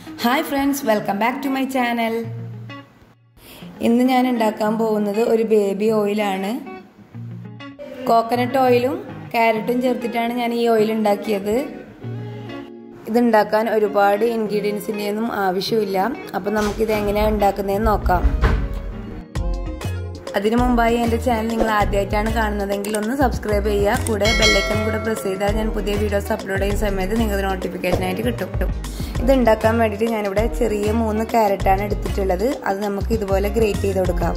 hi friends welcome back to my channel ഇന്ന് ഞാൻ ഉണ്ടാക്കാൻ പോകുന്നത് ഒരു ബേബി ഓയിലാണ് കോക്കനട്ട് ഓയിലും ക്യാരറ്റും ചേർത്തിട്ടാണ് ഞാൻ ഈ ഓയിൽ ഉണ്ടാക്കിയത് ഇതുണ്ടാക്കാൻ ഒരുപാട് ഇൻഗ്രീഡിയൻസിൻ്റെ ഒന്നും ആവശ്യമില്ല അപ്പം നമുക്കിത് എങ്ങനെയാണ് ഉണ്ടാക്കുന്നതെന്ന് നോക്കാം അതിനു മുമ്പായി എൻ്റെ ചാനൽ നിങ്ങൾ ആദ്യമായിട്ടാണ് കാണുന്നതെങ്കിൽ ഒന്ന് സബ്സ്ക്രൈബ് ചെയ്യുക കൂടെ ബെല്ലൈക്കൺ കൂടെ പ്രസ് ചെയ്താൽ ഞാൻ പുതിയ വീഡിയോസ് അപ്ലോഡ് ചെയ്യുന്ന സമയത്ത് നിങ്ങൾക്ക് നോട്ടിഫിക്കേഷനായിട്ട് കിട്ടും ഇത് ഉണ്ടാക്കാൻ വേണ്ടിയിട്ട് ഞാനിവിടെ ചെറിയ മൂന്ന് ക്യാരറ്റാണ് എടുത്തിട്ടുള്ളത് അത് നമുക്ക് ഇതുപോലെ ഗ്രേറ്റ് ചെയ്ത് കൊടുക്കാം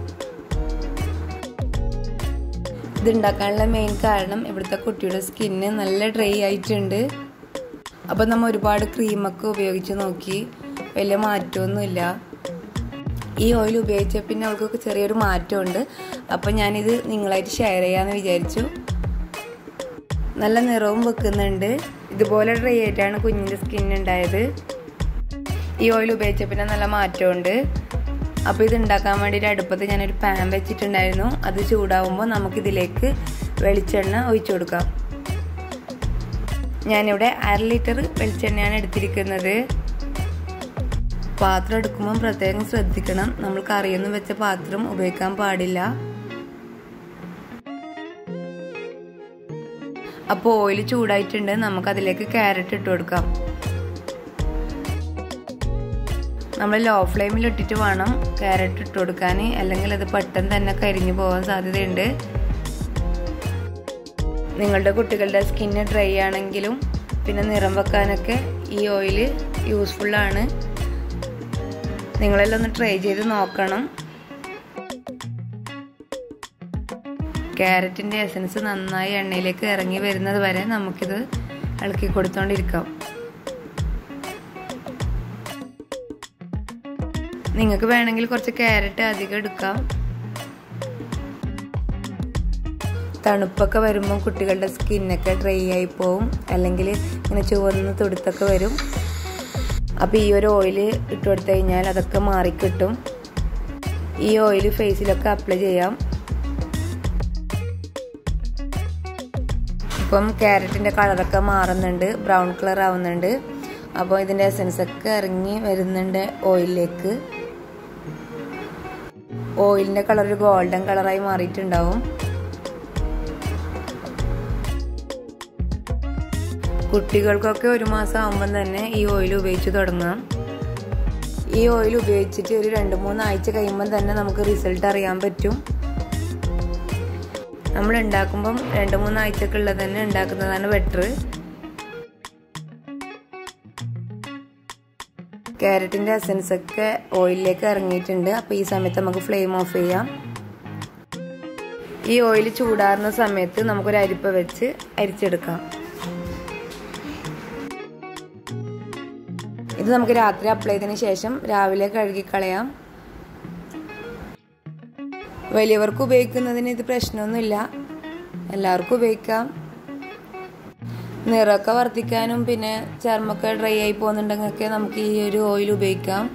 ഇത് ഉണ്ടാക്കാനുള്ള മെയിൻ കാരണം ഇവിടുത്തെ കുട്ടിയുടെ സ്കിന്ന് നല്ല ഡ്രൈ ആയിട്ടുണ്ട് അപ്പം നമ്മൾ ഒരുപാട് ക്രീമൊക്കെ ഉപയോഗിച്ച് നോക്കി വലിയ മാറ്റമൊന്നുമില്ല ഈ ഓയിൽ ഉപയോഗിച്ച പിന്നെ അവൾക്ക് ചെറിയൊരു മാറ്റമുണ്ട് അപ്പം ഞാനിത് നിങ്ങളായിട്ട് ഷെയർ ചെയ്യാമെന്ന് വിചാരിച്ചു നല്ല നിറവും വെക്കുന്നുണ്ട് ഇതുപോലെ ഡ്രൈ ആയിട്ടാണ് കുഞ്ഞിൻ്റെ സ്കിൻ ഉണ്ടായത് ഈ ഓയിൽ ഉപയോഗിച്ച പിന്നെ നല്ല മാറ്റമുണ്ട് അപ്പോൾ ഇത് ഉണ്ടാക്കാൻ വേണ്ടിയിട്ട് അടുപ്പത്ത് ഞാനൊരു പാൻ വെച്ചിട്ടുണ്ടായിരുന്നു അത് ചൂടാവുമ്പോൾ നമുക്കിതിലേക്ക് വെളിച്ചെണ്ണ ഒഴിച്ചു കൊടുക്കാം ഞാനിവിടെ അര ലിറ്റർ വെളിച്ചെണ്ണയാണ് എടുത്തിരിക്കുന്നത് പാത്രം എടുക്കുമ്പോൾ പ്രത്യേകം ശ്രദ്ധിക്കണം നമ്മൾ കറിയൊന്നും വെച്ച പാത്രം ഉപയോഗിക്കാൻ പാടില്ല അപ്പോൾ ഓയിൽ ചൂടായിട്ടുണ്ട് നമുക്ക് അതിലേക്ക് ക്യാരറ്റ് ഇട്ട് കൊടുക്കാം നമ്മൾ ലോ ഫ്ലെയിമിൽ ഇട്ടിട്ട് വേണം ക്യാരറ്റ് ഇട്ട് കൊടുക്കാൻ അല്ലെങ്കിൽ അത് പെട്ടെന്ന് തന്നെ കരിഞ്ഞു പോകാൻ സാധ്യതയുണ്ട് നിങ്ങളുടെ കുട്ടികളുടെ സ്കിന്ന് ഡ്രൈ ആണെങ്കിലും പിന്നെ നിറം വെക്കാനൊക്കെ ഈ ഓയിൽ യൂസ്ഫുള്ളാണ് നിങ്ങളെല്ലാം ഒന്ന് ട്രൈ ചെയ്ത് നോക്കണം ക്യാരറ്റിൻ്റെ എസൻസ് നന്നായി എണ്ണയിലേക്ക് ഇറങ്ങി വരുന്നത് വരെ നമുക്കിത് ഇളക്കി കൊടുത്തോണ്ടിരിക്കാം നിങ്ങൾക്ക് വേണമെങ്കിൽ കുറച്ച് ക്യാരറ്റ് അധികം എടുക്കാം തണുപ്പൊക്കെ വരുമ്പോൾ കുട്ടികളുടെ സ്കിന്നൊക്കെ ഡ്രൈ ആയി പോവും അല്ലെങ്കിൽ ഇങ്ങനെ ചുവന്ന് തുടുത്തൊക്കെ വരും അപ്പോൾ ഈ ഒരു ഓയിൽ ഇട്ട് കൊടുത്തു കഴിഞ്ഞാൽ അതൊക്കെ മാറിക്കിട്ടും ഈ ഓയിൽ ഫേസിലൊക്കെ അപ്ലൈ ചെയ്യാം ഇപ്പം ക്യാരറ്റിൻ്റെ കളറൊക്കെ മാറുന്നുണ്ട് ബ്രൗൺ കളർ ആവുന്നുണ്ട് അപ്പോൾ ഇതിൻ്റെ എസൻസ് ഒക്കെ ഇറങ്ങി വരുന്നുണ്ട് ഓയിലിലേക്ക് ഓയിലിൻ്റെ കളർ ഒരു ഗോൾഡൻ കളറായി മാറിയിട്ടുണ്ടാവും കുട്ടികൾക്കൊക്കെ ഒരു മാസം ആകുമ്പം തന്നെ ഈ ഓയിൽ ഉപയോഗിച്ച് തുടങ്ങാം ഈ ഓയിൽ ഉപയോഗിച്ചിട്ട് ഒരു രണ്ട് മൂന്ന് ആഴ്ച കഴിയുമ്പം തന്നെ നമുക്ക് റിസൾട്ട് അറിയാൻ പറ്റും നമ്മൾ ഉണ്ടാക്കുമ്പം രണ്ട് മൂന്ന് ആഴ്ചക്കുള്ളത് തന്നെ ഉണ്ടാക്കുന്നതാണ് ബെറ്റർ ക്യാരറ്റിൻ്റെ എസൻസ് ഒക്കെ ഓയിലിലേക്ക് ഇറങ്ങിയിട്ടുണ്ട് അപ്പോൾ ഈ സമയത്ത് നമുക്ക് ഫ്ലെയിം ഓഫ് ചെയ്യാം ഈ ഓയിൽ ചൂടാറുന്ന സമയത്ത് നമുക്കൊരു അരിപ്പ വെച്ച് അരിച്ചെടുക്കാം ഇത് നമുക്ക് രാത്രി അപ്ലൈ ചെയ്തതിന് ശേഷം രാവിലെ കഴുകിക്കളയാം വലിയവർക്ക് ഉപയോഗിക്കുന്നതിന് ഇത് പ്രശ്നമൊന്നുമില്ല എല്ലാവർക്കും ഉപയോഗിക്കാം നിറമൊക്കെ വർദ്ധിക്കാനും പിന്നെ ചർമ്മമൊക്കെ ഡ്രൈ ആയി പോകുന്നുണ്ടെങ്കിലൊക്കെ നമുക്ക് ഈ ഒരു ഓയിൽ ഉപയോഗിക്കാം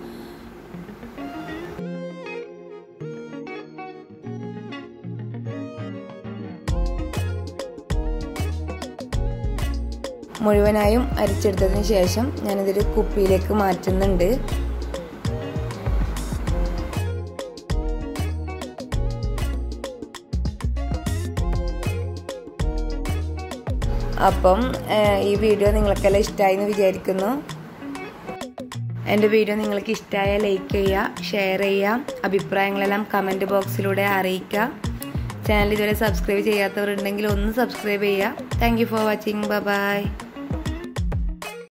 മുഴുവനായും അരിച്ചെടുത്തതിന് ശേഷം ഞാനിതൊരു കുപ്പിയിലേക്ക് മാറ്റുന്നുണ്ട് അപ്പം ഈ വീഡിയോ നിങ്ങൾക്കെല്ലാം ഇഷ്ടമായി എന്ന് വിചാരിക്കുന്നു എൻ്റെ വീഡിയോ നിങ്ങൾക്ക് ഇഷ്ടമായ ലൈക്ക് ചെയ്യുക ഷെയർ ചെയ്യുക അഭിപ്രായങ്ങളെല്ലാം കമൻറ്റ് ബോക്സിലൂടെ അറിയിക്കുക ചാനൽ ഇതുവരെ സബ്സ്ക്രൈബ് ചെയ്യാത്തവരുണ്ടെങ്കിൽ ഒന്ന് സബ്സ്ക്രൈബ് ചെയ്യുക താങ്ക് ഫോർ വാച്ചിങ് ബൈ